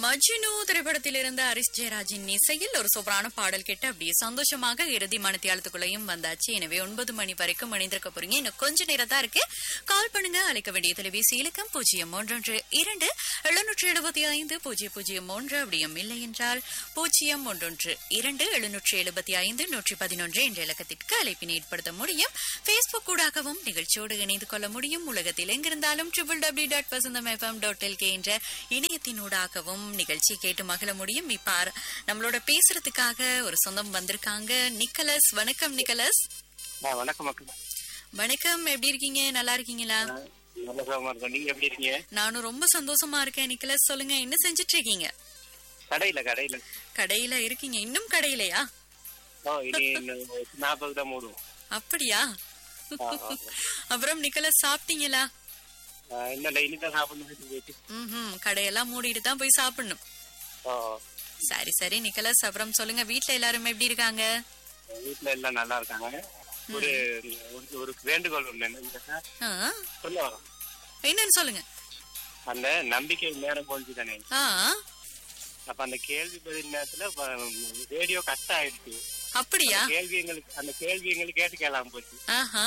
மஜ்னு திரைப்படத்தில் இருந்த ஹரிஸ் ஜெயராஜின் இசையில் ஒரு சூப்பரான பாடல் கேட்டு அப்படியே சந்தோஷமாக இறுதி மனத்தியாலத்துக்குள்ளேயும் வந்தாச்சு எனவே ஒன்பது மணி வரைக்கும் இணைந்திருக்க போறீங்க இன்னும் கொஞ்ச நேரம் தான் இருக்கு கால் பண்ணுங்க அழைக்க வேண்டிய தொலைபேசி இலக்கம் பூஜ்ஜியம் ஒன்றொன்று இரண்டு எழுநூற்று எழுபத்தி ஐந்து பூஜ்ஜியம் பூஜ்ஜியம் ஒன்று அப்படியும் இல்லை என்றால் பூஜ்ஜியம் ஒன்றொன்று இரண்டு எழுநூற்று எழுபத்தி ஐந்து நூற்றி பதினொன்று என்ற இலக்கத்திற்கு அழைப்பினை ஏற்படுத்த முடியும் பேஸ்புக் ஊடாகவும் நிகழ்ச்சியோடு இணைந்து கொள்ள முடியும் உலகத்தில் எங்கிருந்தாலும் triple W dot Vasantham FM dot LK என்ற இணையத்தினூடாகவும் நிகழ்ச்சி கேட்டு மகிழ முடியும் இப்ப ஆர- நம்மளோட பேசுறதுக்காக ஒரு சொந்தம் வந்திருக்காங்க நிக்கலஸ் வணக்கம் நிக்கலஸ் ஆ, வணக்கம் மக்கள் வணக்கம் எப்படி இருக்கீங்க நல்லா இருக்கீங்களா நல்ல சுகமா இருக்கோம் நீங்க எப்படி இருக்கீங்க நானும் ரொம்ப சந்தோஷமா இருக்கேன் நிக்கலஸ் சொல்லுங்க என்ன செஞ்சுட்டு இருக்கீங்க கடையில கடையில கடையில இருக்கீங்க இன்னும் கடையிலயா ஓ இனி இன்னும் நாற்பது தான் மூடுவோம் அப்படியா ஆ, ஆ. அப்புறம் நிக்கலஸ் சாப்பிட்டீங்களா ஆ, இன்னும் இல்லை இனிதான் சாப்பிடணும் போயிட்டு ம் கடையெல்லாம் மூடிட்டு தான் போய் சாப்பிடணும் ஓ சரி சரி நிக்கலஸ் அப்புறம் சொல்லுங்க வீட்ல எல்லாரும் எப்படி இருக்காங்க வீட்டுல எல்லாம் நல்லா இருக்காங்க ஒரு ஒரு- ஒரு வேண்டுகோள் ஒண்ணு என்னன்னு ஆ, சொல்ல என்னன்னு சொல்லுங்க அந்த நம்பிக்கை நேரம் போச்சு தானே ஆ அப்ப அந்த கேள்வி பதில் நேரத்துல வ- ரேடியோ கட் ஆயிடுச்சு அப்படியா அந்த கேள்வி எங்களுக்கு அந்த கேள்வி எங்களுக்கு கேட்டு கேளாம போச்சு ஆஹா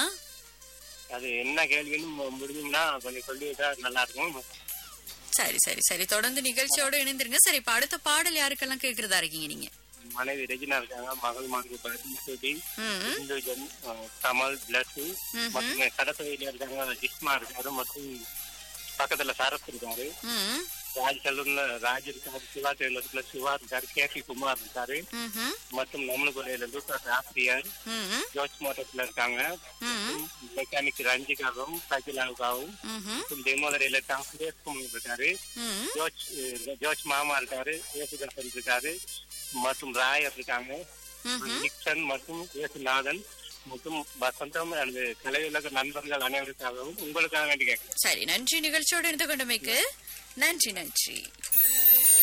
அது என்ன கேள்வின்னு மு- முடிஞ்சோம்னா கொஞ்சம் சொல்லிட்டா நல்லா இருக்கும் சரி சரி சரி தொடர்ந்து நிகழ்ச்சியோட இணைந்திருங்க சரி இப்ப அடுத்த பாடல் யாருக்கெல்லாம் கேக்குறதா இருக்கீங்க நீங்க மனைவி ரெஜினா இருக்காங்க மகள் மார்க்கு பரதி ம் இந்துஜன் கமல் பிளஸ் ம்ஹும். மற்றும் கடத்தவையில இருக்காங்க ஜிஸ்மா இருக்காரு மற்றும் பக்கத்துல சரத் இருக்காரு ம் ராஜ் சலூன்ல ராஜ் இருக்காரு சிவா டெய்லர்ஸ்ல சிவா இருக்காரு கே பி குமார் இருக்காரு ம்ஹும். மற்றும் நம்மளுக்குறையில லூகாஸ் ஆசிரியர் ம் ஜோர்ஜ் மோட்டர்ஸ்ல இருக்காங்க ம் மெக்கானிக் ரஞ்சிகாவும் சகிலாவுக்காவும் ம்ஹும். மற்றும் டெமோதரையில சுரேஷ் குமார் இருக்காரு ம் ஜோர்ஜ் அஹ், ஜோர்ஜ் மாமா இருக்காரு ஏசுதர்சன் இருக்காரு மற்றும் ராயர் இருக்காங்க ம்ஹும். நிக்சன் மற்றும் இயேசுநாதன் மற்றும் வசந்தம் அல்லது கலையுலக நண்பர்கள் அனைவருக்காகவும் உங்களுக்காக வேண்டி கேட்கிறேன் சரி நன்றி நிகழ்ச்சியோடு இணைந்து கொண்டமைக்கு நன்றி நன்றி